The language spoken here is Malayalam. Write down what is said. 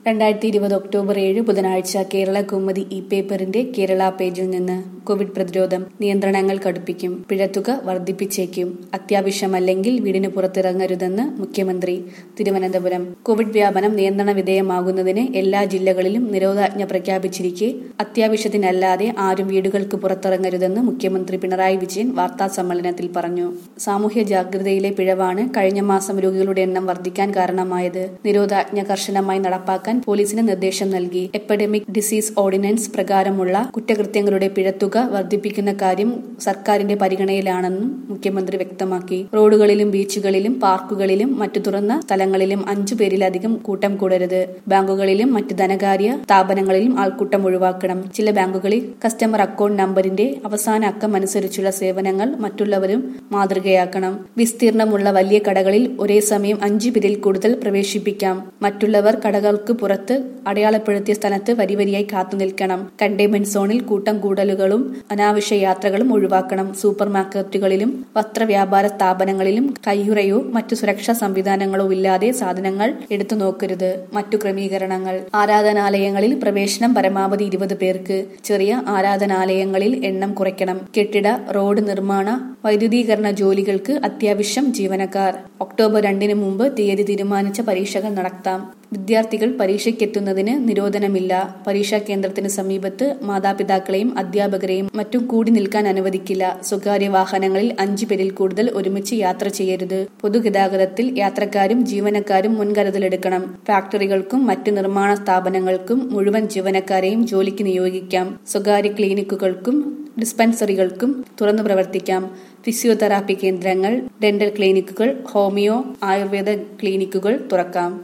രണ്ടായിരത്തി ഇരുപത് ഒക്ടോബർ ഏഴ് ബുധനാഴ്ച കേരള കൗമുദി ഇ പേപ്പറിന്റെ കേരള പേജിൽ നിന്ന് കോവിഡ് പ്രതിരോധം നിയന്ത്രണങ്ങൾ കടുപ്പിക്കും പിഴത്തുക വർദ്ധിപ്പിച്ചേക്കും അത്യാവശ്യമല്ലെങ്കിൽ വീടിന് പുറത്തിറങ്ങരുതെന്ന് മുഖ്യമന്ത്രി തിരുവനന്തപുരം കോവിഡ് വ്യാപനം നിയന്ത്രണ വിധേയമാകുന്നതിന് എല്ലാ ജില്ലകളിലും നിരോധാജ്ഞ പ്രഖ്യാപിച്ചിരിക്കെ അത്യാവശ്യത്തിനല്ലാതെ ആരും വീടുകൾക്ക് പുറത്തിറങ്ങരുതെന്ന് മുഖ്യമന്ത്രി പിണറായി വിജയൻ വാർത്താ സമ്മേളനത്തിൽ പറഞ്ഞു സാമൂഹ്യ ജാഗ്രതയിലെ പിഴവാണ് കഴിഞ്ഞ മാസം രോഗികളുടെ എണ്ണം വർദ്ധിക്കാൻ കാരണമായത് നിരോധാജ്ഞ കർശനമായി നടപ്പാക്കാൻ പോലീസിന് നിർദ്ദേശം നൽകി എപ്പിഡമിക് ഡിസീസ് ഓർഡിനൻസ് പ്രകാരമുള്ള കുറ്റകൃത്യങ്ങളുടെ പിഴത്തുക വർദ്ധിപ്പിക്കുന്ന കാര്യം സർക്കാരിന്റെ പരിഗണനയിലാണെന്നും മുഖ്യമന്ത്രി വ്യക്തമാക്കി റോഡുകളിലും ബീച്ചുകളിലും പാർക്കുകളിലും മറ്റു തുറന്ന സ്ഥലങ്ങളിലും അഞ്ചു പേരിലധികം കൂട്ടം കൂടരുത് ബാങ്കുകളിലും മറ്റ് ധനകാര്യ സ്ഥാപനങ്ങളിലും ആൾക്കൂട്ടം ഒഴിവാക്കണം ചില ബാങ്കുകളിൽ കസ്റ്റമർ അക്കൗണ്ട് നമ്പറിന്റെ അവസാന അക്കം അനുസരിച്ചുള്ള സേവനങ്ങൾ മറ്റുള്ളവരും മാതൃകയാക്കണം വിസ്തീർണമുള്ള വലിയ കടകളിൽ ഒരേ സമയം അഞ്ചു പേരിൽ കൂടുതൽ പ്രവേശിപ്പിക്കാം മറ്റുള്ളവർ കടകൾക്ക് പുറത്ത് അടയാളപ്പെടുത്തിയ സ്ഥലത്ത് വരിവരിയായി കാത്തുനിൽക്കണം കണ്ടെയ്ൻമെന്റ് സോണിൽ കൂട്ടം കൂടലുകളും അനാവശ്യ യാത്രകളും ഒഴിവാക്കണം സൂപ്പർ മാർക്കറ്റുകളിലും വസ്ത്രവ്യാപാര സ്ഥാപനങ്ങളിലും കയ്യുറയോ മറ്റു സുരക്ഷാ സംവിധാനങ്ങളോ ഇല്ലാതെ സാധനങ്ങൾ എടുത്തു നോക്കരുത് മറ്റു ക്രമീകരണങ്ങൾ ആരാധനാലയങ്ങളിൽ പ്രവേശനം പരമാവധി ഇരുപത് പേർക്ക് ചെറിയ ആരാധനാലയങ്ങളിൽ എണ്ണം കുറയ്ക്കണം കെട്ടിട റോഡ് നിർമ്മാണ വൈദ്യുതീകരണ ജോലികൾക്ക് അത്യാവശ്യം ജീവനക്കാർ ഒക്ടോബർ രണ്ടിന് മുമ്പ് തീയതി തീരുമാനിച്ച പരീക്ഷകൾ നടത്താം വിദ്യാർത്ഥികൾ പരീക്ഷയ്ക്കെത്തുന്നതിന് നിരോധനമില്ല പരീക്ഷാ കേന്ദ്രത്തിന് സമീപത്ത് മാതാപിതാക്കളെയും അധ്യാപകരെയും മറ്റും കൂടി നിൽക്കാൻ അനുവദിക്കില്ല സ്വകാര്യ വാഹനങ്ങളിൽ അഞ്ചു പേരിൽ കൂടുതൽ ഒരുമിച്ച് യാത്ര ചെയ്യരുത് പൊതുഗതാഗതത്തിൽ യാത്രക്കാരും ജീവനക്കാരും മുൻകരുതലെടുക്കണം ഫാക്ടറികൾക്കും മറ്റ് നിർമ്മാണ സ്ഥാപനങ്ങൾക്കും മുഴുവൻ ജീവനക്കാരെയും ജോലിക്ക് നിയോഗിക്കാം സ്വകാര്യ ക്ലിനിക്കുകൾക്കും ഡിസ്പെൻസറികൾക്കും തുറന്നു പ്രവർത്തിക്കാം ഫിസിയോതെറാപ്പി കേന്ദ്രങ്ങൾ ഡെന്റൽ ക്ലിനിക്കുകൾ ഹോമിയോ ആയുർവേദ ക്ലിനിക്കുകൾ തുറക്കാം